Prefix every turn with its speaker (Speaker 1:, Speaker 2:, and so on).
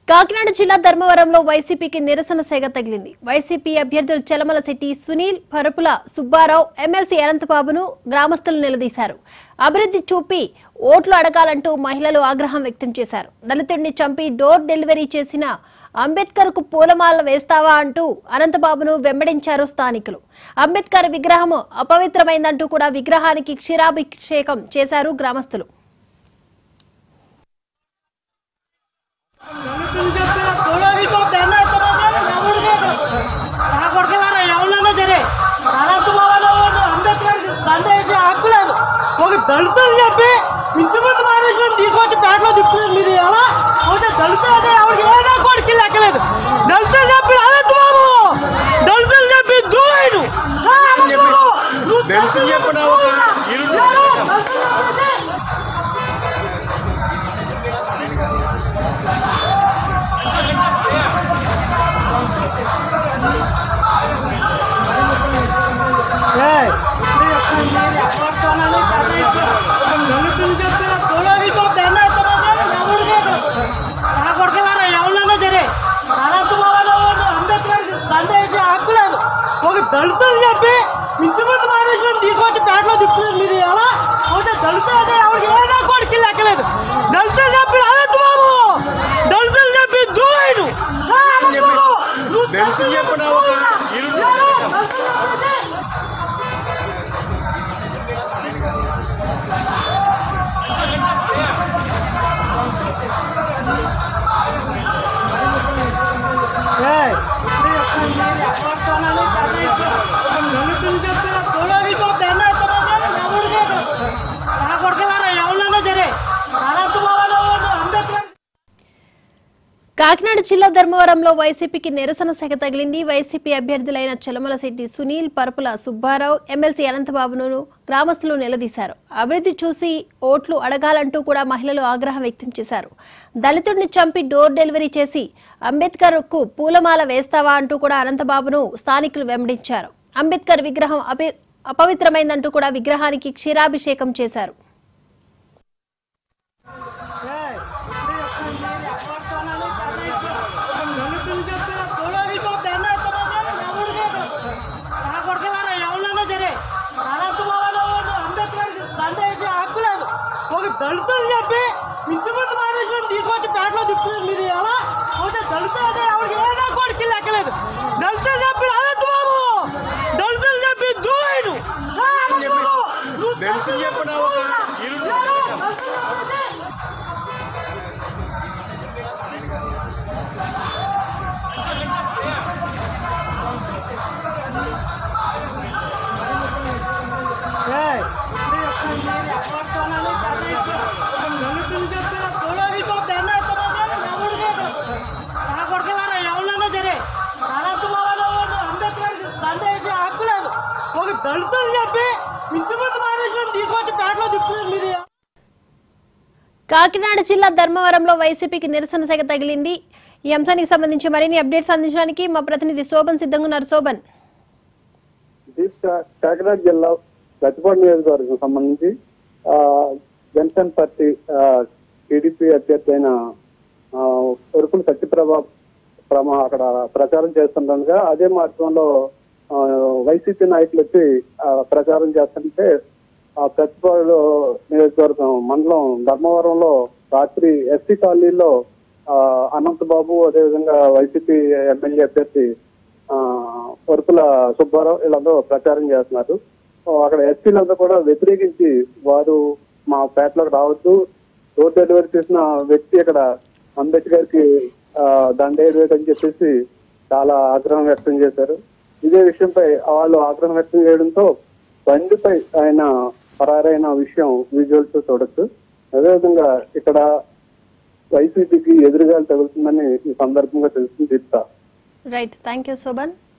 Speaker 1: కాకినాడ జిల్లా ధర్మవరంలో వైసీపీకి నిరసన సేగ తగిలింది వైసీపీ అభ్యర్థులు చలమల శెట్టి సునీల్ పరుపుల సుబ్బారావు ఎమ్మెల్సీ అనంతబాబును గ్రామస్తులు నిలదీశారు అభివృద్ధి చూపి ఓట్లు అడగాలంటూ మహిళలు ఆగ్రహం వ్యక్తం చేశారు దళితుడిని చంపి డోర్ డెలివరీ చేసిన అంబేద్కర్ కు పూలమాల వేస్తావా అంటూ అనంతబాబును వెంబడించారు స్థానికులు అంబేద్కర్ విగ్రహం అపవిత్రమైందంటూ కూడా విగ్రహానికి క్షీరాభిషేకం చేశారు గ్రామస్తులు
Speaker 2: తొలగితో దండ ఎత్తమంటే ఎవడు లేదు. నా కొడుకులారా ఎవరన్నా సరే అనంత బాబాలో అంబేద్కర్ దండ వేసే హక్కు లేదు ఒక దళితులు చెప్పి ఇంటి ముందు మానేసుకొని తీసుకొచ్చి పేటలో తిప్పుతున్నారు మీరు ఎలా ఒక దళితులు అంటే ఎవరికి ఏదో కొడుకు లెక్కలేదు దళితులు చెప్పి అనంత బాబు దళితులు చెప్పి ద్రోహుడు ఆ, అనంత బాబు, నువ్వు
Speaker 3: దళితులు చెప్పిన ఒక ఇరుడు
Speaker 2: ఎవరు? దళితులు చెప్పి ఏయ్, దళితులు చెప్పిన తొలగితో దండ ఎత్తమంటే ఎవడు లేదు. నా కొడుకులారా ఎవరన్నా సరే అనంత బాబాలో అంబేద్కర్ దండ వేసే హక్కు లేదు ఒక దళితులు చెప్పి ఇంటి ముందు మానేసుకొని తీసుకొచ్చి పేటలో తిప్పుతున్నారు మీరు ఎలా ఒక దళితులు అంటే ఎవరికి ఏదో కొడుకు లెక్కలేదు దళితులు చెప్పి అనంత బాబు దళితులు చెప్పి ద్రోహుడు ఆ, అనంత బాబు, నువ్వు
Speaker 3: దళితులు చెప్పిన ఒక ఇరుడు
Speaker 2: ఎవరు? దళితులు చెప్పి ఏయ్, దళితులు చెప్పిన తొలగితో దండ ఎత్తమంటే ఎవడు లేదు. నా కొడుకులారా ఎవరన్నా సరే అనంత బాబాలో అంబేద్కర్
Speaker 1: కాకినాడ జిల్లా ధర్మవరంలో వైసీపీకి నిరసన సెగ తగిలింది వైసీపీ అభ్యర్థులైన చలమలశెట్టి సునీల్ పరుపుల సుబ్బారావు ఎమ్మెల్సీ అనంతబాబును గ్రామస్తులు నిలదీశారు అభివృద్ధి చూసి ఓట్లు అడగాలంటూ కూడా మహిళలు ఆగ్రహం వ్యక్తం చేశారు దళితుడిని చంపి డోర్ డెలివరీ చేసి అంబేద్కర్ కు పూలమాల వేస్తావా అంటూ కూడా అనంతబాబును స్థానికులు వెంబడించారు అంబేద్కర్ విగ్రహం అపి- అపవిత్రమైందంటూ కూడా విగ్రహానికి క్షీరాభిషేకం చేశారు
Speaker 2: దళితులు చెప్పిన తొలగితో దండ ఎత్తమంటే ఎవడు లేదు. నా కొడుకులారా ఎవరన్నా సరే అనంత బాబాలో అంబేద్కర్ దండ వేసే హక్కు లేదు ఒక దళితులు చెప్పి ఇంటి ముందు మానేసుకొని తీసుకొచ్చి పేటలో తిప్పుతున్నారు మీరు ఎలా ఒక దళితులు అంటే ఎవరికి ఏదో కొడుకు లెక్కలేదు దళితులు చెప్పి అనంత బాబు దళితులు చెప్పి ద్రోహుడు ఆ, అనంత బాబు, నువ్వు
Speaker 3: దళితులు చెప్పిన ఒక ఇరుడు
Speaker 2: ఎవరు? దళితులు చెప్పి ఏయ్, దళితులు చెప్పిన తొలగితో దండ ఎత్తమంటే ఎవడు లేదు. నా కొడుకులారా ఎవరన్నా సరే అనంత బాబాలో అంబేద్కర్ దండ వేసే హక్కు లేదు ఒక దళితులు చెప్పి ఇంటి ముందు మానేసుకొని తీసుకొచ్చి పేటలో తిప్పుతున్నారు మీరు
Speaker 1: కాకినాడ జిల్లా ధర్మవరంలో వైసీపీకి నిరసన సెగ తగిలింది ఈ అంశానికి సంబంధించి మరిన్ని అప్డేట్స్ అందించడానికి మా ప్రతినిధి శోభన్ సిద్ధంగా ఉన్నారు శోభన్
Speaker 4: దీప్ కా- కాకినాడ జిల్లా గచ్చిపాడు నియోజకవర్గం సంబంధించి ఆ, జనసేన పార్టీ టీడీపీ అభ్యర్థి అయిన ఆ, ఉరుకుల సత్యప్రభ ప్రమ అక్కడ ప్రచారం చేస్తుండగా అదే మార్గంలో ఆ, వైసీపీ నాయకులు వచ్చి ఆ, ప్రచారం చేస్తుంటే ఆ గచ్చిపాడు నియోజకవర్గం మండలం ధర్మవరంలో రాత్రి ఎస్సీ కాలనీలో ఆ, అనంతబాబు అదేవిధంగా వైసీపీ ఎమ్మెల్యే అభ్యర్థి ఆ, వరుపుల సుబ్బారావు వీళ్ళందరూ ప్రచారం చేస్తున్నారు సో అక్కడ ఎస్పీలంతా కూడా వ్యతిరేకించి వారు మా పేటలోకి రావద్దు డోర్ డెలివరీ చేసిన వ్యక్తి ఇక్కడ అంబేద్కర్ కి దండేయని చెప్పేసి చాలా ఆగ్రహం వ్యక్తం చేశారు ఇదే విషయంపై వాళ్ళు ఆగ్రహం వ్యక్తం చేయడంతో బండిపై ఆయన పరారైన విషయం విజువల్స్ చూడొచ్చు అదేవిధంగా ఇక్కడ వైసీపీకి ఎదురుగాలు తగులుతుందని ఈ సందర్భంగా తెలుస్తుంది చెప్తా
Speaker 1: రైట్ థ్యాంక్ యూ శోభన్